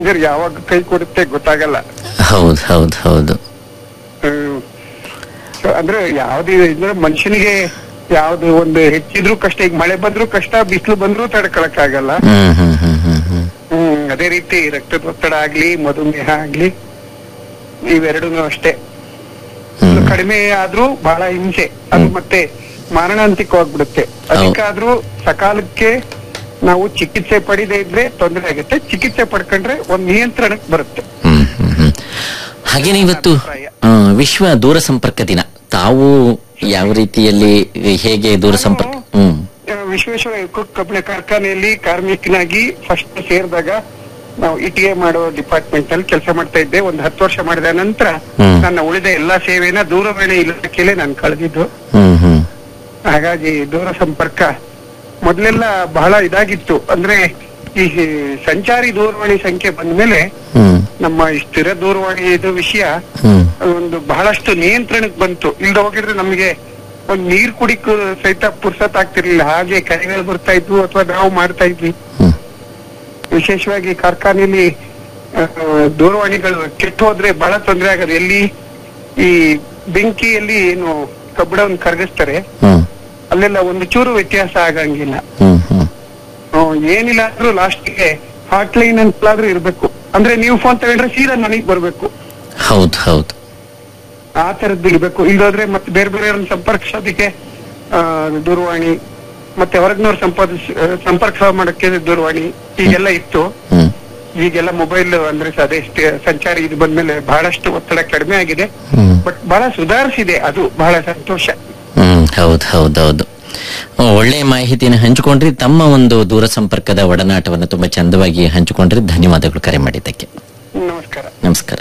ಅಂದ್ರೆ ಯಾವಾಗ ಕೈ ಕೊಡುತ್ತೆ ಗೊತ್ತಾಗಲ್ಲ ಹೌದು ಹೌದು ಹೌದು ಹ್ಮ್. So, ಅಂದ್ರೆ ಯಾವ್ದು ಅಂದ್ರೆ ಮನುಷ್ಯನಿಗೆ ಯಾವ್ದು ಒಂದು ಹೆಚ್ಚಿದ್ರು ಕಷ್ಟ ಈಗ ಮಳೆ ಬಂದ್ರು ಕಷ್ಟ ಬಿಸಿಲು ಬಂದ್ರು ತಡ್ಕೊಳಕ್ ಆಗಲ್ಲ ಹ್ಮ್ ಹ್ಮ್ ಹ್ಮ್ ಹ್ಮ್ ಹ್ಮ್ ಹ್ಮ್ ಅದೇ ರೀತಿ ರಕ್ತದ ಒತ್ತಡ ಆಗ್ಲಿ ಮಧುಮೇಹ ಆಗ್ಲಿ ಇವೆರಡೂ ಅಷ್ಟೇ ಹ್ಮ್. ಅದು ಕಡಿಮೆ ಆದ್ರೂ ಬಹಳ ಹಿಂಸೆ ಅದು ಮತ್ತೆ ಮಾರಣಾಂತಿಕವಾಗ್ಬಿಡುತ್ತೆ ಅಧಿಕ ಆದ್ರೂ ಸಕಾಲಕ್ಕೆ ನಾವು ಚಿಕಿತ್ಸೆ ಪಡಿದೇ ಇದ್ರೆ ತೊಂದರೆ ಆಗುತ್ತೆ ಚಿಕಿತ್ಸೆ ಪಡ್ಕೊಂಡ್ರೆ ಒಂದ್ ನಿಯಂತ್ರಣಕ್ಕೆ ಬರುತ್ತೆ ಹ್ಮ್ ಹ್ಮ್ ಹ್ಮ್ ಹಾಗೇನೆ ಇವತ್ತು ಆ, ವಿಶ್ವ ದೂರ ಸಂಪರ್ಕ ದಿನ ತಾವು ಯಾವ ರೀತಿಯಲ್ಲಿ ಹೇಗೆ ದೂರ ಸಂಪರ್ಕ ಹ್ಮ್ ಆ, ವಿಶ್ವೇಶ್ವರ ಕುಕ್ ಕಬ್ಬಿಣ ಕಾರ್ಖಾನೆಯಲ್ಲಿ ಕಾರ್ಮಿಕನಾಗಿ ಫಸ್ಟ್ ಸೇರಿದಾಗ ನಾವು ಇಟಿಎ ಮಾಡೋ ಡಿಪಾರ್ಟ್ಮೆಂಟ್ ನಲ್ಲಿ ಕೆಲಸ ಮಾಡ್ತಾ ಇದ್ದೆ ಒಂದು ಹತ್ತು ವರ್ಷ ಮಾಡಿದ ನಂತರ ಹ್ಮ್. ನನ್ನ ಉಳಿದ ಎಲ್ಲಾ ಸೇವೆನ ದೂರವಾಣಿ ಇಲಾಖೆಯಲ್ಲೇ ನಾನು ಕಳೆದಿದ್ದು ಹ್ಮ್ ಹ್ಮ್ ಹಾಗಾಗಿ ದೂರ ಸಂಪರ್ಕ ಮೊದಲೆಲ್ಲ ಬಹಳ ಇದಾಗಿತ್ತು ಅಂದ್ರೆ ಈ ಸಂಚಾರಿ ದೂರವಾಣಿ ಸಂಖ್ಯೆ ಬಂದ್ಮೇಲೆ ಹ್ಮ್ ನಮ್ಮ ಈ ಸ್ಥಿರ ದೂರವಾಣಿ ಇದು ವಿಷಯ ಹ್ಮ್ ಒಂದು ಬಹಳಷ್ಟು ನಿಯಂತ್ರಣಕ್ಕೆ ಬಂತು ಇಲ್ದ ಹೋಗಿದ್ರೆ ನಮಗೆ ಒಂದ್ ನೀರ್ ಕುಡಿಕ್ ಸಹಿತ ಪುರ್ಸತ್ ಆಗ್ತಿರ್ಲಿಲ್ಲ ಹಾಗೆ ಕರೆಗಳು ಬರ್ತಾ ಇದ್ವು ಅಥವಾ ನಾವು ಮಾಡ್ತಾ ಇದ್ವಿ ಹ್ಮ್ ವಿಶೇಷವಾಗಿ ಕಾರ್ಖಾನೆಯಲ್ಲಿ ಆ, ದೂರವಾಣಿಗಳು ಕೆಟ್ಟು ಹೋದ್ರೆ ಬಹಳ ತೊಂದರೆ ಆಗೋದು ಎಲ್ಲಿ ಈ ಬೆಂಕಿಯಲ್ಲಿ ಏನು ಕಬ್ಬಣವನ್ನು ಕರಗಿಸ್ತಾರೆ ಹ್ಮ್ ಅಲ್ಲೆಲ್ಲ ಒಂದು ಚೂರು ವ್ಯತ್ಯಾಸ ಆಗಂಗಿಲ್ಲ ಹ್ಮ್ ಹ್ಮ್ ಹ್ಮ್, ಏನಿಲ್ಲ ಅಂದ್ರೂ ಲಾಸ್ಟ್ಗೆ ಹಾಟ್ ಲೈನ್ ಅಂತಲಾದ್ರೂ ಇರ್ಬೇಕು ಅಂದ್ರೆ ನೀವು ಫೋನ್ ತಗೊಂಡ್ರೆ ಸೀದಾ ನನಗ್ ಬರ್ಬೇಕು ಹೌದು ಹೌದು ಆ ತರದ್ದು ಇರ್ಬೇಕು ಇಲ್ದೋದ್ರೆ ಮತ್ತೆ ಬೇರೆ ಬೇರೆಯವ್ರನ್ನ ಸಂಪರ್ಕಿಸೋದಕ್ಕೆ ಆ, ದೂರವಾಣಿ ಮತ್ತೆ ಹೊರಗ್ನವ್ರು ಸಂಪಾದಿಸ್ ಆ, ಸಂಪರ್ಕ ಮಾಡಕ್ಕೆ ದೂರವಾಣಿ ಹೀಗೆಲ್ಲ ಇತ್ತು ಹ್ಮ್ ಈಗೆಲ್ಲ ಮೊಬೈಲ್ ಅಂದ್ರೆ ಅದೇ ಸ್ಟೇ- ಸಂಚಾರಿ ಇದು ಬಂದ್ಮೇಲೆ ಬಹಳಷ್ಟು ಒತ್ತಡ ಕಡಿಮೆ ಆಗಿದೆ ಹ್ಮ್ ಬಟ್ ಬಹಳ ಸುಧಾರಿಸಿದೆ ಅದು ಬಹಳ ಸಂತೋಷ ಹ್ಮ್ ಹೌದು ಹೌದು ಹೌದು ಒಳ್ಳೆ ಮಾಹಿತಿಯನ್ನು ಹಂಚಿಕೊಂಡ್ರಿ ತಮ್ಮ ಒಂದು ದೂರ ಸಂಪರ್ಕದ ಒಡನಾಟವನ್ನು ತುಂಬಾ ಚಂದವಾಗಿ ಹಂಚಿಕೊಂಡ್ರಿ ಧನ್ಯವಾದಗಳು ಕರೆ ಮಾಡಿದ್ದಕ್ಕೆ ನಮಸ್ಕಾರ ನಮಸ್ಕಾರ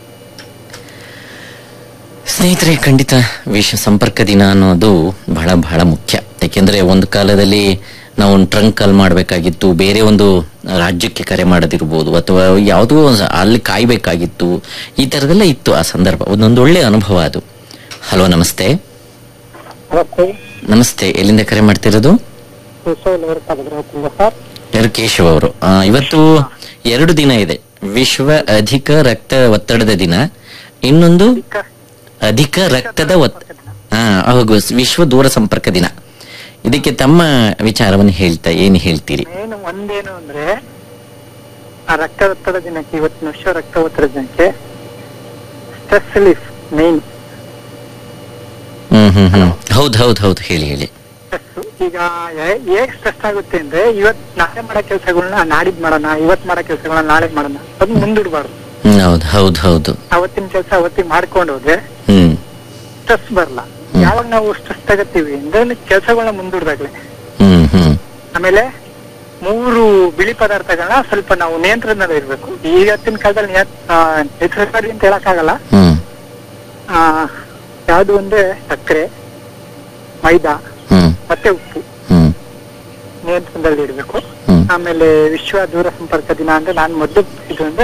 ಸ್ನೇಹಿತರೆ ಖಂಡಿತ ವಿಶ್ವ ಸಂಪರ್ಕ ದಿನ ಅನ್ನೋದು ಬಹಳ ಬಹಳ ಮುಖ್ಯ ಯಾಕೆಂದ್ರೆ ಒಂದು ಕಾಲದಲ್ಲಿ ನಾವು ಒಂದು ಟ್ರಂಕ್ ಕಾಲ್ ಮಾಡಬೇಕಾಗಿತ್ತು ಬೇರೆ ಒಂದು ರಾಜ್ಯಕ್ಕೆ ಕರೆ ಮಾಡೋದಿರ್ಬೋದು ಅಥವಾ ಯಾವುದೋ ಒಂದು ಅಲ್ಲಿ ಕಾಯ್ಬೇಕಾಗಿತ್ತು ಈ ತರದೆಲ್ಲ ಇತ್ತು ಆ ಸಂದರ್ಭ ಒಂದೊಂದು ಒಳ್ಳೆ ಅನುಭವ ಅದು ಹಲೋ ನಮಸ್ತೆ ನಮಸ್ತೆ ಎಲ್ಲಿಂದ ಕರೆ ಮಾಡ್ತಿರೋದು ಸರ್ ಯಾರು ಕೇಶವ್ ಅವರು ಆ, ಇವತ್ತು ಎರಡು ದಿನ ಇದೆ ವಿಶ್ವ ಅಧಿಕ ರಕ್ತ ಒತ್ತಡದ ದಿನ ಇನ್ನೊಂದು ಅಧಿಕ ರಕ್ತದ ಒತ್ತ ಹಾ ಹೌದು ವಿಶ್ವ ದೂರ ಸಂಪರ್ಕ ದಿನ ಇದಕ್ಕೆ ತಮ್ಮ ವಿಚಾರವನ್ನು ಹೇಳ್ತಾ ಏನ್ ಹೇಳ್ತೀರಿ ಏನು ಒಂದೇನು ಅಂದ್ರೆ ಆ ರಕ್ತ ಒತ್ತಡ ದಿನಕ್ಕೆ ಇವತ್ತಿನ ವಿಶ್ವ ರಕ್ತ ಒತ್ತಡ ದಿನಕ್ಕೆ ಸ್ಟ್ರೆಸ್ ರಿಲೀಫ್ ಮೇನ್ ಹ್ಮ್ ಹ್ಮ್ ಹ್ಮ್ ಹೌದ್ ಹೌದ್ ಹೌದು ಹೇಳಿ ಹೇಳಿ ಸ್ಟ್ರೆಸ್ ಈಗ ಹೇ- ಹೇಗ್ ಸ್ಟ್ರೆಸ್ ಆಗುತ್ತೆ ಅಂದ್ರೆ ಇವತ್ ನಾಳೆ ಮಾಡೋ ಕೆಲಸಗಳನ್ನ ನಾಡಿದ್ ಮಾಡೋಣ ಇವತ್ ಮಾಡೋ ಕೆಲಸಗಳನ್ನ ನಾಳೆ ಮಾಡೋಣ ಅದು ಮುಂದೂಡಬಾರ್ದು ಹ್ಮ್ ಹೌದು ಹೌದು ಹೌದು ಅವತ್ತಿನ ಕೆಲಸ ಅವತ್ತಿಗೆ ಮಾಡ್ಕೊಂಡು ಹೋದ್ರೆ ಹ್ಮ್ ಸ್ಟ್ರೆಸ್ ಬರಲ್ಲ ಯಾವಾಗ ನಾವು ಸ್ಟ್ರೆಸ್ ತಗತ್ತೀವಿ ಅಂದ್ರೆ ಕೆಲಸಗಳನ್ನ ಮುಂದೂಡ್ದಾಗ್ಲೆ ಹ್ಮ್ ಹ್ಮ್ ಆಮೇಲೆ ಮೂರು ಬಿಳಿ ಪದಾರ್ಥಗಳನ್ನ ಸ್ವಲ್ಪ ನಾವು ನಿಯಂತ್ರಣದಲ್ಲಿ ಇರ್ಬೇಕು ಈಗತ್ತಿನ ಕಾಲದಲ್ಲಿ ನೆಸಸರಿ ಅಂತ ಹೇಳಕ್ಕಾಗಲ್ಲ ಹ್ಮ್ ಆ, ಯಾವುದು ಅಂದ್ರೆ ಸಕ್ಕರೆ ಮೈದಾ ಹ್ಮ್ ಮತ್ತೆ ಉಪ್ಪು ಹ್ಮ್ ನಿಯಂತ್ರಣದಲ್ಲಿ ಇಡಬೇಕು ಹ್ಮ್ ಆಮೇಲೆ ವಿಶ್ವ ದೂರ ಸಂಪರ್ಕ ದಿನ ಅಂದ್ರೆ ನಾನು ಮೊದಲು ಇದು ಅಂದ್ರೆ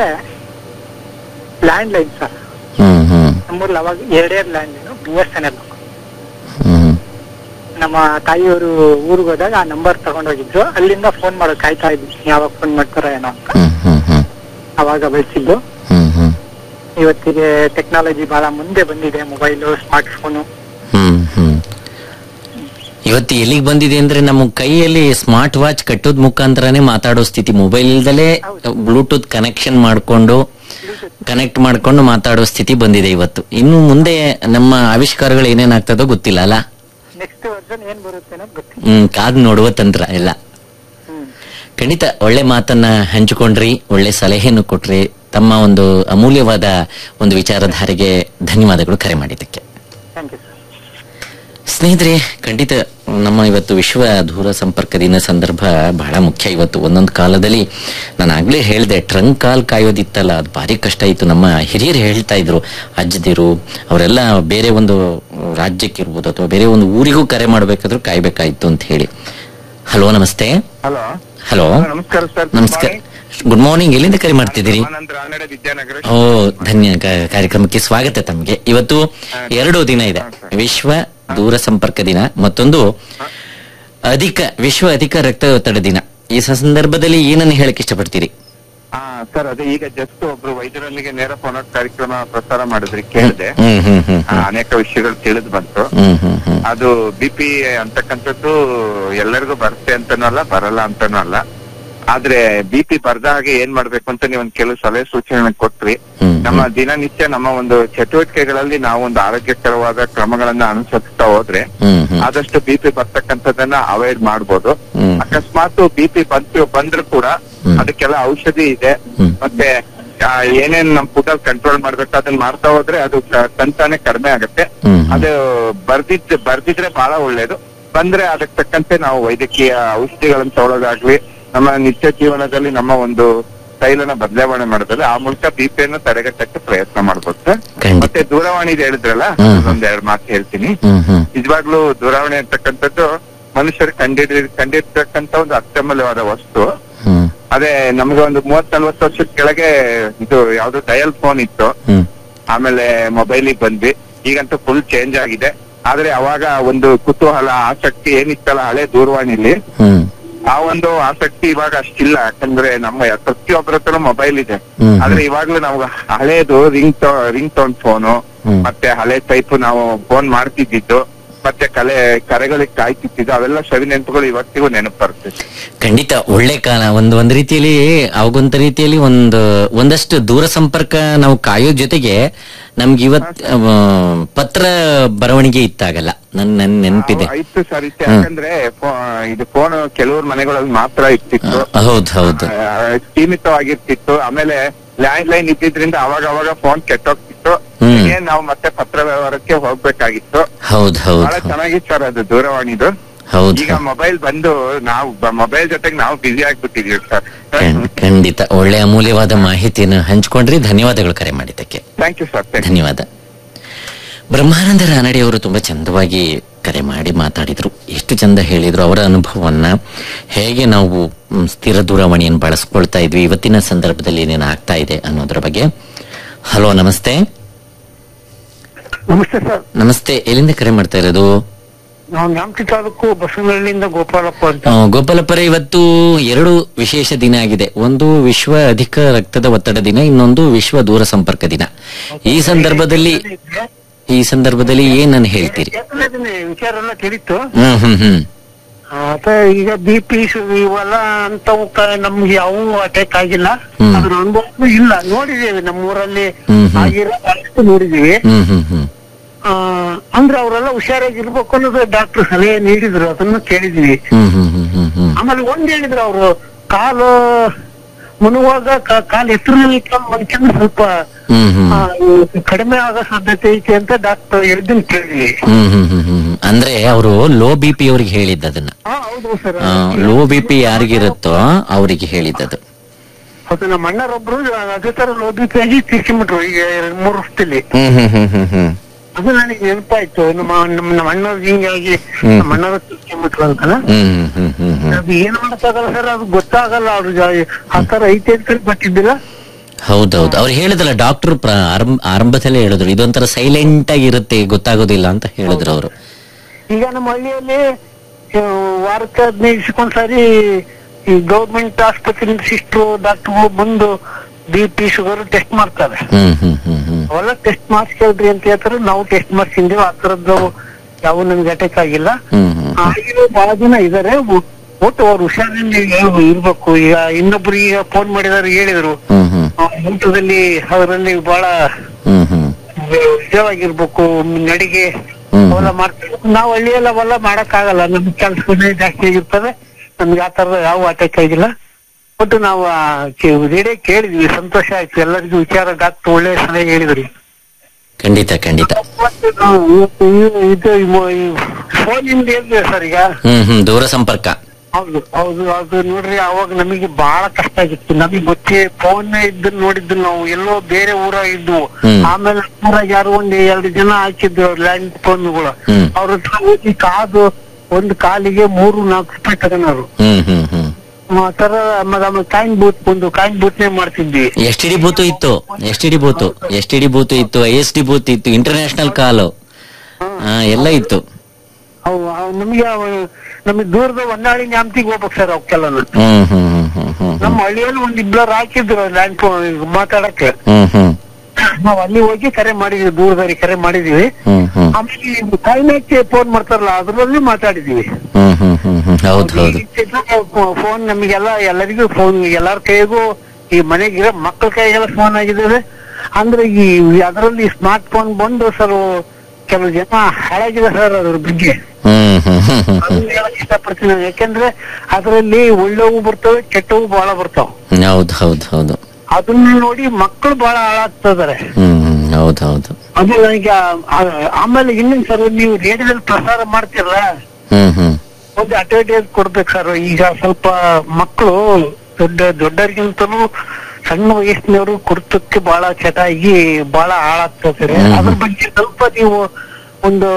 ಲ್ಯಾಂಡ್ ಲೈನ್ ಸರ್ ಹ್ಮ್ ಹ್ಮ್ ನಮ್ಮೂರಲ್ಲಿ ಅವಾಗ ಎರಡೆರಡು landline B S N L ಹ್ಮ್ ನಮ್ಮ ತಾಯಿಯವರು ಊರಿಗೆ ಹೋದಾಗ ಆ ನಂಬರ್ ತಗೊಂಡೋಗಿದ್ರು ಅಲ್ಲಿಂದ ಫೋನ್ ಮಾಡೋದು ಕಾಯ್ತಾ ಇದ್ವಿ ಯಾವಾಗ ಫೋನ್ ಮಾಡ್ತಾರೋ ಏನೋ ಅಂತ ಹ್ಮ್ ಹ್ಮ್ ಹ್ಮ್ ಅವಾಗ ಬೆಳೆಸಿದ್ದು ಹ್ಮ್ ಹ್ಮ್ ಇವತ್ತಿಗೆ ಟೆಕ್ನಾಲಜಿ ಬಹಳ ಮುಂದೆ ಬಂದಿದೆ ಮೊಬೈಲು ಸ್ಮಾರ್ಟ್ ಫೋನು ಹ್ಮ್ ಹ್ಮ್ ಇವತ್ತು ಎಲ್ಲಿಗೆ ಬಂದಿದೆ ಅಂದ್ರೆ ನಮ್ಮ ಕೈಯಲ್ಲಿ ಸ್ಮಾರ್ಟ್ ವಾಚ್ ಕಟ್ಟೋದ್ ಮುಖಾಂತರನೇ ಮಾತಾಡೋ ಸ್ಥಿತಿ ಮೊಬೈಲ್ ಇಲ್ದಲೇ ಬ್ಲೂಟೂತ್ ಕನೆಕ್ಷನ್ ಮಾಡ್ಕೊಂಡು ಕನೆಕ್ಟ್ ಮಾಡ್ಕೊಂಡು ಮಾತಾಡೋ ಸ್ಥಿತಿ ಬಂದಿದೆ ಇವತ್ತು ಇನ್ನು ಮುಂದೆ ನಮ್ಮ ಆವಿಷ್ಕಾರಗಳು ಏನೇನಾಗ್ತದೋ ಗೊತ್ತಿಲ್ಲ ಅಲ್ಲ ನೆಕ್ಸ್ಟ್ ವರ್ಷನ್ ಏನ್ ಬರುತ್ತೆ ಅನ್ನೋದು ಗೊತ್ತಿಲ್ಲ ಹ್ಮ್ ಕಾದ್ ನೋಡುವ ತಂತ್ರ ಎಲ್ಲ ಹ್ಮ್ ಖಂಡಿತ ಒಳ್ಳೆ ಮಾತನ್ನ ಹಂಚಿಕೊಂಡ್ರಿ ಒಳ್ಳೆ ಸಲಹೆಯನ್ನು ಕೊಟ್ರಿ ತಮ್ಮ ಒಂದು ಅಮೂಲ್ಯವಾದ ಒಂದು ವಿಚಾರಧಾರೆಗೆ ಧನ್ಯವಾದಗಳು ಕರೆ ಮಾಡಿದ್ದಕ್ಕೆ ಥ್ಯಾಂಕ್ ಯು ಸರ್ ಸ್ನೇಹಿತರೆ ಖಂಡಿತ ನಮ್ಮ ಇವತ್ತು ವಿಶ್ವ ದೂರ ಸಂಪರ್ಕ ದಿನ ಸಂದರ್ಭ ಬಹಳ ಮುಖ್ಯ ಇವತ್ತು ಒಂದೊಂದು ಕಾಲದಲ್ಲಿ ನಾನು ಆಗ್ಲೇ ಹೇಳಿದೆ ಟ್ರಂಕ್ ಕಾಲ್ ಕಾಯೋದಿತ್ತಲ್ಲ ಅದು ಭಾರಿ ಕಷ್ಟ ಇತ್ತು ನಮ್ಮ ಹಿರಿಯರು ಹೇಳ್ತಾ ಇದ್ರು ಅಜ್ಜದಿರು ಅವರೆಲ್ಲ ಬೇರೆ ಒಂದು ರಾಜ್ಯಕ್ಕೆ ಇರ್ಬೋದು ಅಥವಾ ಬೇರೆ ಒಂದು ಊರಿಗೂ ಕರೆ ಮಾಡಬೇಕಾದ್ರೂ ಕಾಯ್ಬೇಕಾಯ್ತು ಅಂತ ಹೇಳಿ ಹಲೋ ನಮಸ್ತೆ ಹಲೋ ಹಲೋ ನಮಸ್ಕಾರ ಸರ್ ನಮಸ್ಕಾರ ಗುಡ್ ಮಾರ್ನಿಂಗ್ ಎಲ್ಲಿಂದ ಕರೆ ಮಾಡ್ತಿದ್ದೀರಿ ಆನಂದ್ರ ಆನಡ ವಿದ್ಯಾನಗರ ಓ ಧನ್ಯ ಕ- ಕಾರ್ಯಕ್ರಮಕ್ಕೆ ಸ್ವಾಗತ ತಮಗೆ ಇವತ್ತು ಎರಡು ದಿನ ಇದೆ ವಿಶ್ವ ದೂರ ಸಂಪರ್ಕ ದಿನ ಮತ್ತೊಂದು ಅಧಿಕ ವಿಶ್ವ ಅಧಿಕ ರಕ್ತ ಒತ್ತಡ ದಿನ ಈ ಸಂದರ್ಭದಲ್ಲಿ ಏನನ್ನು ಹೇಳಕ್ ಇಷ್ಟಪಡ್ತೀರಿ ಹಾ ಸರ್ ಅದೇ ಈಗ ಜಸ್ಟ್ ಒಬ್ರು ವೈದ್ಯರೊಂದಿಗೆ ನೇರ ಫೋನ್ ಕಾರ್ಯಕ್ರಮ ಪ್ರಸಾರ ಮಾಡಿದ್ರಿ ಕೇಳಿದೆ ಹ್ಮ್ ಹ್ಮ್ ಹ್ಮ್ ಆ, ಅನೇಕ ವಿಷಯಗಳು ತಿಳಿದು ಬಂತು ಹ್ಮ್ ಹ್ಮ್ ಹ್ಮ್ ಅದು ಬಿ ಪಿ ಅಂತಕ್ಕಂಥದ್ದು ಎಲ್ಲರಿಗೂ ಬರುತ್ತೆ ಅಂತಾನೂ ಅಲ್ಲ ಬರಲ್ಲ ಅಂತಾನೂ ಅಲ್ಲ ಆದ್ರೆ ಬಿ ಪಿ ಬರ್ದ ಹಾಗೆ ಏನ್ ಮಾಡ್ಬೇಕು ಅಂತ ನೀವು ಒಂದ್ ಕೆಲವು ಸಲಹೆ ಸೂಚನೆ ಕೊಟ್ರಿ ಹ್ಮ್ ನಮ್ಮ ದಿನನಿತ್ಯ ನಮ್ಮ ಒಂದು ಚಟುವಟಿಕೆಗಳಲ್ಲಿ ನಾವು ಒಂದು ಆರೋಗ್ಯಕರವಾದ ಕ್ರಮಗಳನ್ನ ಅನುಸರಿಸ್ತಾ ಹೋದ್ರೆ ಹ್ಮ್ ಹ್ಮ್ ಆದಷ್ಟು ಬಿ ಪಿ ಬರ್ತಕ್ಕಂಥದ್ದನ್ನ ಅವಾಯ್ಡ್ ಮಾಡ್ಬೋದು ಹ್ಮ್. ಅಕಸ್ಮಾತ್ ಬಿ ಪಿ ಬಂತು ಬಂದ್ರು ಕೂಡ ಹ್ಮ್. ಅದಕ್ಕೆಲ್ಲ ಔಷಧಿ ಇದೆ ಹ್ಮ್. ಮತ್ತೆ ಆ, ಏನೇನ್ ನಮ್ ಫುಡ್ ಅಲ್ಲಿ ಕಂಟ್ರೋಲ್ ಮಾಡ್ಬೇಕು ಅದನ್ನ ಮಾಡ್ತಾ ಹೋದ್ರೆ ಅದು ತ- ತಂತಾನೆ ಕಡಿಮೆ ಆಗುತ್ತೆ ಹ್ಮ್ ಹ್ಮ್. ಅದು ಬರ್ದಿದ್ ಬರ್ದಿದ್ರೆ ಬಹಳ ಒಳ್ಳೇದು ಬಂದ್ರೆ ಅದಕ್ಕೆ ತಕ್ಕಂತೆ ನಾವು ವೈದ್ಯಕೀಯ ಔಷಧಿಗಳನ್ನ ತಗೊಳ್ಳೋದಾಗ್ಲಿ ನಮ್ಮ ನಿತ್ಯ ಜೀವನದಲ್ಲಿ ನಮ್ಮ ಒಂದು ಶೈಲನ ಬದಲಾವಣೆ ಮಾಡಿದ್ರೆ ಆ ಮೂಲಕ ಬಿ ಪಿಯನ್ನು ತಡೆಗಟ್ಟಕ್ಕೆ ಪ್ರಯತ್ನ ಮಾಡ್ಬೋದು ಸರ್ ಖಂಡಿತ. ಮತ್ತೆ ದೂರವಾಣಿ ಹೇಳಿದ್ರಲ್ಲ ಹ್ಮ್ ಹ್ಮ್. ಒಂದ್ ಎರಡು ಮಾತು ಹೇಳ್ತೀನಿ ಹ್ಮ್ ಹ್ಮ್ ನಿಜವಾಗ್ಲೂ ದೂರವಾಣಿ ಅಂತಕ್ಕಂಥದ್ದು ಮನುಷ್ಯರು ಕಂಡಿಡಿ ಕಂಡಿರ್ತಕ್ಕಂಥ ಒಂದು ಅತ್ಯಮೂಲ್ಯವಾದ ವಸ್ತು ಹ್ಮ್ ಅದೇ ನಮ್ಗೆ ಒಂದು ಮೂವತ್ ನಲ್ವತ್ತು ವರ್ಷದ ಕೆಳಗೆ ಇದು ಯಾವ್ದು ಡಯಲ್ ಫೋನ್ ಇತ್ತು ಹ್ಮ್ ಆಮೇಲೆ ಮೊಬೈಲಿಗೆ ಬಂದ್ವಿ ಈಗಂತೂ ಫುಲ್ ಚೇಂಜ್ ಆಗಿದೆ ಆದ್ರೆ ಅವಾಗ ಒಂದು ಕುತೂಹಲ ಆಸಕ್ತಿ ಏನಿತ್ತಲ್ಲ ಹಳೆ ದೂರವಾಣಿಲಿ ಹ್ಮ್ ಆ ಒಂದು ಆಸಕ್ತಿ ಇವಾಗ ಅಷ್ಟಿಲ್ಲ ಯಾಕಂದ್ರೆ ನಮ್ಮ ಪ್ರತಿಯೊಬ್ಬರ ಹತ್ರ ಮೊಬೈಲ್ ಇದೆ ಹ್ಮ್. ಆದ್ರೆ ಇವಾಗ್ಲೂ ನಮ್ಗೆ ಹಳೇದು ರಿಂಗ್ ರಿಂಗ್ ಟೋನ್ ಫೋನು ಹ್ಮ್. ಮತ್ತೆ ಹಳೆ ಟೈಪ್ ನಾವು ಫೋನ್ ಮಾಡ್ತಿದ್ದಿದ್ದು ಮತ್ತೆ ಕಲೆ ಕರೆಗಳಿಗೆ ಕಾಯ್ತಿದ್ದು ಅವೆಲ್ಲ ಸವಿ ನೆನಪುಗಳು ಇವತ್ತಿಗೂ ನೆನಪು ಬರುತ್ತೆ ಖಂಡಿತ ಒಳ್ಳೆ ಕಾಲ ಒಂದು ಒಂದ್ ರೀತಿಯಲ್ಲಿ ಅವಾಗೊಂದ್ ರೀತಿಯಲ್ಲಿ ಒಂದು ಒಂದಷ್ಟು ದೂರ ಸಂಪರ್ಕ ನಾವು ಕಾಯೋ ಜೊತೆಗೆ ನಮ್ಗೆ ಇವತ್ ಆ, ಪತ್ರ ಬರವಣಿಗೆ ಇತ್ತಾಗಲ್ಲ ನನ್ ನನ್ ನೆನಪಿದೆ ಆ, ಇತ್ತು ಸರ್ ಇತ್ತು ಯಾಕಂದ್ರೆ ಫೋ- ಇದು ಫೋನ್ ಕೆಲವ್ರ ಮನೆಗಳಲ್ಲಿ ಮಾತ್ರ ಇರ್ತಿತ್ತು ಹೌದ್ ಹೌದು ಆ, ಸೀಮಿತವಾಗಿರ್ತಿತ್ತು ಆಮೇಲೆ ಲ್ಯಾಂಡ್ ಲೈನ್ ಇದ್ದಿದ್ರಿಂದ ಅವಾಗ ಅವಾಗ ಫೋನ್ ಕೆಟ್ಟೋಗ್ತಿತ್ತು ಹ್ಮ್. ಏನ್ ನಾವು ಮತ್ತೆ ಪತ್ರ ವ್ಯವಹಾರಕ್ಕೆ ಹೋಗ್ಬೇಕಾಗಿತ್ತು ಹೌದ್ ಹೌದ್ ಬಹಳ ಚೆನ್ನಾಗಿತ್ತು ಸರ್ ಅದು ದೂರವಾಣಿದು ಹೌದ್ ಈಗ ಮೊಬೈಲ್ ಬಂದು ನಾವು ಮೊಬೈಲ್ ಜೊತೆಗೆ ನಾವು ಬಿಸಿ ಆಗ್ಬಿಟ್ಟಿದೀವಿ ಸರ್ ಖಂಡ್- ಖಂಡಿತ ಒಳ್ಳೆ ಅಮೂಲ್ಯವಾದ ಮಾಹಿತಿಯನ್ನು ಹಂಚ್ಕೊಂಡ್ರಿ ಧನ್ಯವಾದಗಳು ಕರೆ ಮಾಡಿದ್ದಕ್ಕೆ ಥ್ಯಾಂಕ್ ಯು ಸರ್ ಥ್ಯಾಂಕ್ ಧನ್ಯವಾದ ಬ್ರಹ್ಮಾನಂದ ರಾನಡೆ ಅವರು ತುಂಬಾ ಚಂದವಾಗಿ ಕರೆ ಮಾಡಿ ಮಾತಾಡಿದ್ರು ಎಷ್ಟು ಚಂದ ಹೇಳಿದ್ರು ಅವರ ಅನುಭವವನ್ನ ಹೇಗೆ ನಾವು ಮ್, ಸ್ಥಿರ ದೂರವಾಣಿಯನ್ನು ಬಳಸ್ಕೊಳ್ತಾ ಇದ್ವಿ ಇವತ್ತಿನ ಸಂದರ್ಭದಲ್ಲಿ ಏನೇನು ಆಗ್ತಾ ಇದೆ ಅನ್ನೋದ್ರ ಬಗ್ಗೆ ಹಲೋ ನಮಸ್ತೆ ನಮಸ್ತೆ ಸರ್ ನಮಸ್ತೆ ಎಲ್ಲಿಂದ ಕರೆ ಮಾಡ್ತಾ ಇರೋದು ನಾವು ನ್ಯಾಮತಿ ತಾಲೂಕು ಬಸವನಹಳ್ಳಿಯಿಂದ ಗೋಪಾಲಪ್ಪ ಅಂತ ಆ, ಗೋಪಾಲಪುರ ಇವತ್ತು ಎರಡು ವಿಶೇಷ ದಿನ ಆಗಿದೆ ಒಂದು ವಿಶ್ವ ಅಧಿಕ ರಕ್ತದ ಒತ್ತಡ ದಿನ ಇನ್ನೊಂದು ವಿಶ್ವ ದೂರ ಸಂಪರ್ಕ ದಿನ ಈ ಸಂದರ್ಭದಲ್ಲಿ ಈ ಸಂದರ್ಭದಲ್ಲಿ ಏನನ್ನು ಹೇಳ್ತೀರಿ ಚೇತನದಿನ ವಿಚಾರ ಎಲ್ಲ ತಿಳಿತು ಹ್ಮ್ ಹ್ಮ್ ಹ್ಮ್ ಮತ್ತೆ ಈಗ ಬಿ ಪಿ ಇವೆಲ್ಲ ಅಂತವು ಕ- ನಮ್ಗೆ ಯಾವ ಅಟ್ಯಾಕ್ ಆಗಿಲ್ಲ ಹ್ಮ್. ಅದ್ರ ಅನುಭವ ಇಲ್ಲ ನೋಡಿದೀವಿ ನಮ್ಮೂರಲ್ಲಿ ಹ್ಮ್, ಹ್ಮ್. ಆಗಿರೋ ಅಷ್ಟು ನೋಡಿದೀವಿ ಹ್ಮ್ ಹ್ಮ್ ಹ್ಮ್ ಆ, ಅಂದ್ರೆ ಅವರೆಲ್ಲ ಹುಷಾರಾಗಿರ್ಬೇಕು ಅನ್ನೋದು ಡಾಕ್ಟರ್ ಸಲಹೆ ನೀಡಿದ್ರು ಅದನ್ನು ಕೇಳಿದ್ವಿ ಹ್ಮ್ ಹ್ಮ್ ಹ್ಮ್ ಹ್ಮ್ ಹ್ಮ್ ಆಮೇಲೆ ಒಂದ್ ಹೇಳಿದ್ರು ಅವರು ಕಾಲು ಮುನುವಾಗ ಕಾ- ಕಾಲು ಎತ್ತರದಲ್ಲಿ ಇಟ್ಕೊಂಡು ಮನುಷ್ಯನ ಸ್ವಲ್ಪ ಹ್ಮ್ ಹ್ಮ್ ಆ, ಕಡಿಮೆ ಆಗೋ ಸಾಧ್ಯತೆ ಐತೆ ಅಂತ ಡಾಕ್ಟರ್ ಹೇಳಿದ್ದನ್ನ ಕೇಳಿದ್ವಿ ಹ್ಮ್ ಹ್ಮ್ ಹ್ಮ್ ಹ್ಮ್ ಹ್ಮ್. ಅಂದ್ರೆ ಅವರು ಲೋ ಬಿ ಪಿ ಅವ್ರಿಗೆ ಹೇಳಿದ್ದು ಅದನ್ನ ಹಾ ಹೌದು ಸರ್ ಲೋ ಬಿ ಪಿ ಯಾರಿಗಿರುತ್ತೋ ಅವರಿಗೆ ಹೇಳಿದ್ದದು ಅದು ನಮ್ಮ ಅಣ್ಣರೊಬ್ರು ಅದೇ ತರ ಲೋ ಬಿ ಪಿ ಆಗಿ ತೀರ್ಕೊಂಡ್ಬಿಟ್ರು ಈಗ ಎರಡ್ ಮೂರು ವರ್ಷದಲ್ಲಿ ಹ್ಮ್ ಹ್ಮ್ ಹ್ಮ್ ಹ್ಮ್ ಹ್ಮ್ ಅದು ನನಗೆ ನೆನಪಾಯ್ತು ನಮ್ಮ ನಮ್ಮ ನಮ್ಮ ಅಣ್ಣವ್ರಿಗೆ ಹಿಂಗಾಗಿ ಹ್ಮ್. ನಮ್ಮ ಅಣ್ಣವ್ರು ತೀರ್ಕೊಂಡ್ಬಿಟ್ರು ಅಂತಲ್ಲ ಹ್ಮ್ ಹ್ಮ್ ಹ್ಮ್ ಹ್ಮ್ ಅದು ಏನ್ ಮಾಡಕ್ಕಾಗಲ್ಲ ಸರ್ ಅದು ಗೊತ್ತಾಗಲ್ಲ ಅವ್ರಿಗೆ ಆ ತರ ಐತೆ ಅಂತ ಗೊತ್ತಿದ್ದಿಲ್ಲ ಹೌದೌದು ಅವ್ರು ಹೇಳಿದಲ್ಲ ಡಾಕ್ಟರ್ ಆರಂಭದಲ್ಲೇ ಹೇಳಿದ್ರು ಇದೊಂಥರ ಸೈಲೆಂಟ್ ಆಗಿರುತ್ತೆ ಗೊತ್ತಾಗೋದಿಲ್ಲ ಅಂತ ಹೇಳಿದ್ರು ಅವರು ಈಗ ನಮ್ಮ ಹಳ್ಳಿಯಲ್ಲಿ ಆ, ವಾರಕ್ಕೆ ಹದಿನೈದು ದಿವಸಕ್ಕೊಂದ್ಸಾರಿ ಈ ಗೌರ್ಮೆಂಟ್ ಆಸ್ಪತ್ರೆಯಿಂದ ಸಿಸ್ಟ್ರು ಡಾಕ್ಟರ್ ಬಂದು ಬಿ ಪಿ ಶುಗರ್ ಟೆಸ್ಟ್ ಮಾಡ್ತಾರೆ ಹ್ಮ್ ಹ್ಮ್ ಹ್ಮ್ ಹ್ಮ್ ಅವೆಲ್ಲ ಟೆಸ್ಟ್ ಮಾಡಿಸ್ಕೊಳ್ರಿ ಅಂತ ಹೇಳ್ತಾರೆ ನಾವು ಟೆಸ್ಟ್ ಮಾಡ್ಸಿದ್ದೀವಿ ಆ ತರದ್ದು ಯಾವ ನಮ್ಗೆ ಅಟ್ಯಾಕ್ ಆಗಿಲ್ಲ ಹ್ಮ್ ಹ್ಮ್ ಆಗಿರೋ ಬಹಳ ಜನ ಇದಾರೆ ಒ- ಒಟ್ಟು ಅವ್ರು ಹುಷಾರಿನಿಂದ ಇರ್- ಇರ್ಬೇಕು ಈಗ ಇನ್ನೊಬ್ರು ಈಗ ಫೋನ್ ಮಾಡಿದಾರೆ ಹೇಳಿದ್ರು ಹ್ಮ್ ಹ್ಮ್ ಆ, ಊಟದಲ್ಲಿ ಅದರಲ್ಲಿ ಬಹಳ ಹ್ಮ್ ಹ್ಮ್ ನಿಜವಾಗಿರ್ಬೇಕು ನಡಿಗೆ ಹ್ಮ್. ಅವೆಲ್ಲ ಮಾಡ್ತೀವಿ ನಾವು ಹಳ್ಳಿಯಲ್ಲಿ ಅವೆಲ್ಲ ಮಾಡಕ್ ಆಗಲ್ಲ ನಮ್ ಕೆಲ್ಸನೇ ಜಾಸ್ತಿ ಆಗಿರ್ತದೆ ನಮ್ಗೆ ಆ ತರದ ಯಾವ ಅಟ್ಯಾಕ್ ಆಗಿಲ್ಲ ಒಟ್ಟು ನಾವು ಆ ಕೇ- ರೇಡಿಯೋ ಕೇಳಿದ್ವಿ ಸಂತೋಷ ಆಯ್ತು ಎಲ್ಲರಿಗೂ ವಿಚಾರ ಡಾಕ್ಟರ್ ಒಳ್ಳೆ ಸಲಹೆ ಹೇಳಿದ್ರಿ ಖಂಡಿತ ಖಂಡಿತ ಮತ್ತೆ ನಾವು ಇವತ್ತು ಈ- ಇದು ಫೋನ್ ಇಂದ ಹೇಳಿದ್ವಿ ಸರ್ ಈಗ ಹ್ಮ್ ಹ್ಮ್ ದೂರ ಸಂಪರ್ಕ ಹೌದು ಹೌದು ಅದು ನೋಡ್ರಿ ಅವಾಗ ನಮಗೆ ಬಹಳ ಕಷ್ಟ ಆಗಿತ್ತು ನಮಗೆ ಗೊತ್ತೇ ಫೋನ್ ಇದ್ದು ನೋಡಿದ್ದು ನಾವು ಎಲ್ಲೋ ಬೇರೆ ಊರ ಇದ್ವು ಹ್ಮ್. ಆಮೇಲೆ ಊರಾಗ ಯಾರು ಒಂದ್ ಎರಡು ಜನ ಹಾಕಿದ್ರು ಲ್ಯಾಂಡ್ ಫೋನ್ಗಳು ಹ್ಮ್. ಅವ್ರ ಹತ್ರ ಹೋಗಿ ಕಾದು ಒಂದು ಕಾಲಿಗೆ ಮೂರು ನಾಲ್ಕು ರೂಪಾಯಿ ತಗೊಂಡವ್ರು ಹ್ಮ್ ಹ್ಮ್ ಹ್ಮ್ ಆ ತರ ಆಮೇಲೆ ಕಾಯಿನ್ ಬೂತ್ ಬಂದು ಕಾಯಿನ್ ಬೂತ್ನೇ ಮಾಡ್ತಿದ್ವಿ ಎಸ್ ಟಿ ಡಿ ಬೂತು ಇತ್ತು S T D booth S T D booth ಇತ್ತು ಐ ಎಸ್ ಡಿ ಬೂತ್ ಇತ್ತು ಇಂಟರ್ನ್ಯಾಷನಲ್ ಕಾಲು ಆ, ಎಲ್ಲ ಇತ್ತು ಅವು ಅವು ನಮಗೆ ಅವು ನಮಗೆ ದೂರದ ಹೊನ್ನಾಳಿ ನ್ಯಾಮತಿಗೆ ಹೋಗ್ಬೇಕು ಸರ್ ಅವಕ್ಕೆಲ್ಲ ಹ್ಮ್ ಹ್ಮ್ ಹ್ಮ್ ಹ್ಮ್ ಹ್ಮ್ ನಮ್ಮ ಹಳ್ಳಿಯಲ್ಲಿ ಒಂದ್ ಇಬ್ಬರು ಹಾಕಿದ್ರು ಲ್ಯಾಂಡ್ ಮಾತಾಡಕ್ಕೆ ಹ್ಮ್ ಹ್ಮ್ ನಾವ್ ಅಲ್ಲಿ ಹೋಗಿ ಕರೆ ಮಾಡಿದ್ವಿ ದೂರದವ್ರಿಗೆ ಕರೆ ಮಾಡಿದೀವಿ ಹ್ಮ್ ಹ್ಮ್ ಆಮೇಲೆ ಟೈಮ್ಯಾಚ್ ಫೋನ್ ಮಾಡ್ತಾರಲ್ಲ ಅದ್ರಲ್ಲಿ ಮಾತಾಡಿದೀವಿ ಹ್ಮ್ ಹ್ಮ್ ಹ್ಮ್ ಹ್ಮ್ ಹೌದು ಹೌದು ಫೋನ್ ನಮಗೆಲ್ಲ ಎಲ್ಲರಿಗೂ ಫೋನ್ ಎಲ್ಲಾರ ಕೈಗೂ ಈ ಮನೆಗಿರೋ ಮಕ್ಕಳ ಕೈಗೆಲ್ಲ ಫೋನ್ ಆಗಿದ್ದಾವೆ ಅಂದ್ರೆ ಈ ಅದರಲ್ಲಿ ಸ್ಮಾರ್ಟ್ ಫೋನ್ ಬಂದು ಸರ್ ಕೆಲವು ಜನ ಹಾಳಾಗಿದೆ ಸರ್ ಅದ್ರ ಬಗ್ಗೆ ಹ್ಮ್ ಹ್ಮ್ ಹ್ಮ್ ಹ್ಮ್ ಅದನ್ನ ಹೇಳಕ್ ಇಷ್ಟಪಡ್ತೀನಿ ನಾನು. ಯಾಕಂದ್ರೆ ಅದರಲ್ಲಿ ಒಳ್ಳೆವು ಬರ್ತವೆ ಕೆಟ್ಟವು ಬಹಳ ಬರ್ತಾವ ಹ್ಮ್ ಹೌದು ಹೌದು ಹೌದು ಅದನ್ನ ನೋಡಿ ಮಕ್ಕಳು ಬಹಳ ಹಾಳಾಗ್ತಿದಾರೆ ಹ್ಮ್ ಹ್ಮ್ ಹೌದು ಹೌದು ಅದು ನನಗೆ ಆ- ಆ- ಆಮೇಲೆ ಇನ್ನೊಂದ್ ಸರ್ ನೀವು ರೇಡಿಯೋದಲ್ಲಿ ಪ್ರಸಾರ ಮಾಡ್ತಿರಲ್ಲ ಹ್ಮ್ ಹ್ಮ್ ಒಂದು ಅಡ್ವರ್ಟೈಸ್ ಕೊಡ್ಬೇಕು ಸರ್ ಈಗ ಸ್ವಲ್ಪ ಮಕ್ಕಳು ದೊಡ್ಡ ದೊಡ್ಡರಿಗಿಂತಲೂ ಸಣ್ಣ ವಯಸ್ಸಿನವರು ಕುರ್ತಕ್ಕೆ ಬಹಳ ಚಟಾಗಿ ಬಹಳ ಹಾಳಾಗ್ತಾರೆ ಹ್ಮ್. ಅದ್ರ ಬಗ್ಗೆ ಸ್ವಲ್ಪ ನೀವು ಒಂದು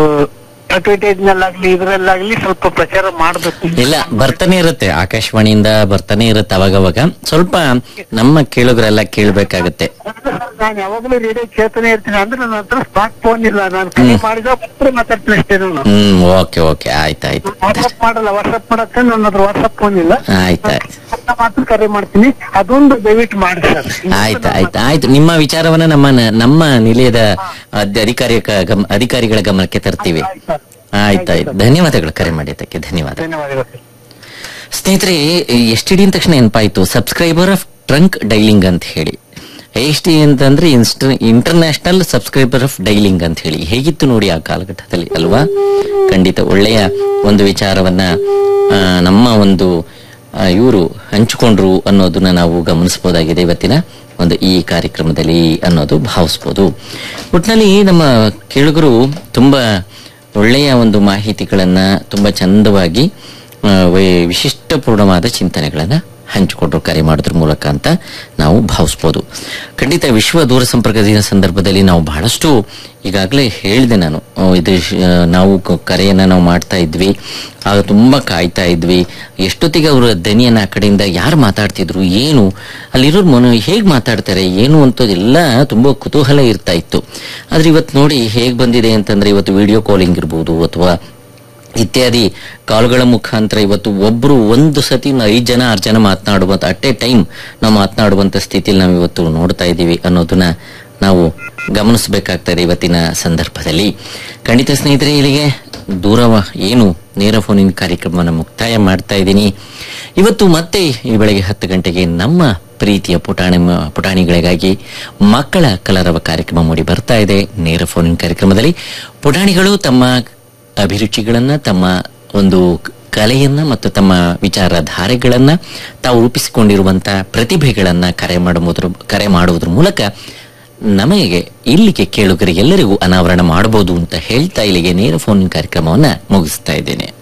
ಅಡ್ವರ್ಟೈಸ್ ನಲ್ಲಾಗ್ಲಿ ಇದ್ರಲ್ಲಾಗ್ಲಿ ಸ್ವಲ್ಪ ಪ್ರಚಾರ ಮಾಡ್ಬೇಕು ಇಲ್ಲ ಬರ್ತಾನೆ ಇರುತ್ತೆ ಆಕಾಶವಾಣಿಯಿಂದ ಬರ್ತಾನೆ ಇರುತ್ತೆ ಅವಾಗವಾಗ ಸ್ವಲ್ಪ ನಮ್ಮ ಕೇಳುಗರೆಲ್ಲ ಕೇಳ್ಬೇಕಾಗತ್ತೆ ನಾನು ಯಾವಾಗಲೂ ರೇಡಿಯೋ ಕೇಳ್ತಾನೆ ಇರ್ತೀನಿ ಅಂದ್ರೆ ನನ್ನ ಹತ್ರ ಸ್ಮಾರ್ಟ್ ಫೋನ್ ಇಲ್ಲ ನಾನು ಕರೆ ಮಾಡಿದ ಮಾತ್ರ ಮಾತಾಡ್ತೀನಿ ಅಷ್ಟೇ ನಾನು ಹ್ಮ್ ಓಕೆ ಓಕೆ ಆಯ್ತಾಯ್ತು ವಾಟ್ಸಪ್ ಮಾಡಲ್ಲ ವಾಟ್ಸಪ್ ಮಾಡಕ್ಕೆ ನನ್ನ ಹತ್ರ ವಾಟ್ಸಪ್ ಫೋನ್ ಇಲ್ಲ ಆಯ್ತಾಯ್ತು ಅಂತ ಮಾತ್ರ ಕರೆ ಮಾಡ್ತೀನಿ ಅದೊಂದು ದಯವಿಟ್ಟು ಮಾಡಿ ಸರ್ ಆಯ್ತು ಆಯ್ತು ಆಯ್ತು ನಿಮ್ಮ ವಿಚಾರವನ್ನ ನಮ್ಮ ನಮ್ಮ ನಿಲಯದ ಅದ್- ಅಧಿಕಾರಿ ಗಮ ಅಧಿಕಾರಿಗಳ ಗಮನಕ್ಕೆ ತರ್ತೀವಿ ಆಯ್ತಾಯ್ತು ಧನ್ಯವಾದಗಳು ಕರೆ ಮಾಡಿದ್ದಕ್ಕೆ ಧನ್ಯವಾದ ಧನ್ಯವಾದಗಳು ಸರ್. ಸ್ನೇಹಿತರೆ ಎಸ್ ಟಿ ಡಿ ಅಂದ ತಕ್ಷಣ ನೆನಪಾಯ್ತು ಸಬ್ಸ್ಕ್ರೈಬರ್ ಆಫ್ ಟ್ರಂಕ್ ಡೈಲಿಂಗ್ ಅಂತ ಹೇಳಿ ಎಸ್ ಟಿ ಅಂತಂದ್ರೆ ಇನ್ಸ್ಟ ಇಂಟರ್ನ್ಯಾಷನಲ್ ಸಬ್ಸ್ಕ್ರೈಬರ್ ಆಫ್ ಡೈಲಿಂಗ್ ಅಂತ ಹೇಳಿ ಹೇಗಿತ್ತು ನೋಡಿ ಆ ಕಾಲಘಟ್ಟದಲ್ಲಿ ಅಲ್ವಾ ಖಂಡಿತ ಒಳ್ಳೆಯ ಒಂದು ವಿಚಾರವನ್ನ ಆ, ನಮ್ಮ ಒಂದು ಇವರು ಹಂಚಿಕೊಂಡ್ರು ಅನ್ನೋದನ್ನ ನಾವು ಗಮನಿಸಬಹುದಾಗಿದೆ ಇವತ್ತಿನ ಒಂದು ಈ ಕಾರ್ಯಕ್ರಮದಲ್ಲಿ ಅನ್ನೋದು ಭಾವಿಸ್ಬೋದು ಒಟ್ಟಿನಲ್ಲಿ ನಮ್ಮ ಕೇಳುಗರು ತುಂಬಾ ಒಳ್ಳೆಯ ಒಂದು ಮಾಹಿತಿಗಳನ್ನ ತುಂಬಾ ಚಂದವಾಗಿ ಆ, ವೈ- ವಿಶಿಷ್ಟಪೂರ್ಣವಾದ ಚಿಂತನೆಗಳನ್ನ ಹಂಚಿಕೊಂಡ್ರು ಕರೆ ಮಾಡೋದ್ರ ಮೂಲಕ ಅಂತ ನಾವು ಭಾವಿಸ್ಬೋದು ಖಂಡಿತ ವಿಶ್ವ ದೂರ ಸಂಪರ್ಕ ದಿನ ಸಂದರ್ಭದಲ್ಲಿ ನಾವು ಬಹಳಷ್ಟು ಈಗಾಗಲೇ ಹೇಳಿದೆ ನಾನು ಆ, ಇದು ಶ್- ಆ, ನಾವು ಕ- ಕರೆಯನ್ನ ನಾವು ಮಾಡ್ತಾ ಇದ್ವಿ ಆಗ ತುಂಬಾ ಕಾಯ್ತಾ ಇದ್ವಿ ಎಷ್ಟೊತ್ತಿಗೆ ಅವರ ದನಿಯನ್ನ ಆ ಕಡೆಯಿಂದ ಯಾರು ಮಾತಾಡ್ತಿದ್ರು ಏನು ಅಲ್ಲಿರೋರು ಮನ ಹೇಗ್ ಮಾತಾಡ್ತಾರೆ ಏನು ಅಂತದೆಲ್ಲ ತುಂಬಾ ಕುತೂಹಲ ಇರ್ತಾ ಇತ್ತು ಆದ್ರೆ ಇವತ್ತು ನೋಡಿ ಹೇಗ್ ಬಂದಿದೆ ಅಂತಂದ್ರೆ ಇವತ್ತು ವಿಡಿಯೋ ಕಾಲಿಂಗ್ ಇರ್ಬೋದು ಅಥವಾ ಇತ್ಯಾದಿ ಕಾಲ್ಗಳ ಮುಖಾಂತರ ಇವತ್ತು ಒಬ್ರು ಒಂದು ಸತಿ ಐದು ಜನ ಆರು ಜನ ಮಾತನಾಡುವಂತ ಅಟ್ ಎ ಟೈಮ್ ನಾವು ಮಾತನಾಡುವಂತ ಸ್ಥಿತಿಯಲ್ಲಿ ನಾವು ಇವತ್ತು ನೋಡ್ತಾ ಇದ್ದೀವಿ ಅನ್ನೋದನ್ನ ನಾವು ಗಮನಿಸಬೇಕಾಗ್ತದೆ ಇವತ್ತಿನ ಸಂದರ್ಭದಲ್ಲಿ ಖಂಡಿತ ಸ್ನೇಹಿತರೆ ಇಲ್ಲಿಗೆ ದೂರವ ಏನು ನೇರ ಫೋನಿನ ಕಾರ್ಯಕ್ರಮವನ್ನು ಮುಕ್ತಾಯ ಮಾಡ್ತಾ ಇದ್ದೀನಿ ಇವತ್ತು ಮತ್ತೆ ಈ ಬೆಳಗ್ಗೆ ಹತ್ತು ಗಂಟೆಗೆ ನಮ್ಮ ಪ್ರೀತಿಯ ಪುಟಾಣಿ ಪುಟಾಣಿಗಳಿಗಾಗಿ ಮಕ್ಕಳ ಕಲರವ ಕಾರ್ಯಕ್ರಮ ಮೂಡಿ ಬರ್ತಾ ಇದೆ ನೇರ ಫೋನಿನ ಕಾರ್ಯಕ್ರಮದಲ್ಲಿ ಪುಟಾಣಿಗಳು ತಮ್ಮ ಅಭಿರುಚಿಗಳನ್ನ ತಮ್ಮ ಒಂದು ಕಲೆಯನ್ನ ಮತ್ತು ತಮ್ಮ ವಿಚಾರಧಾರೆಗಳನ್ನ ತಾವು ರೂಪಿಸಿಕೊಂಡಿರುವಂತ ಪ್ರತಿಭೆಗಳನ್ನ ಕರೆ ಮಾಡುವುದ್ರ ಕರೆ ಮಾಡುವುದ್ರ ಮೂಲಕ ನಮಗೆ ಇಲ್ಲಿಗೆ ಕೇಳುಗರಿಗೆಲ್ಲರಿಗೂ ಅನಾವರಣ ಮಾಡಬಹುದು ಅಂತ ಹೇಳ್ತಾ ಇಲ್ಲಿಗೆ ನೇರ ಫೋನ್ ಕಾರ್ಯಕ್ರಮವನ್ನ ಮುಗಿಸ್ತಾ ಇದ್ದೇನೆ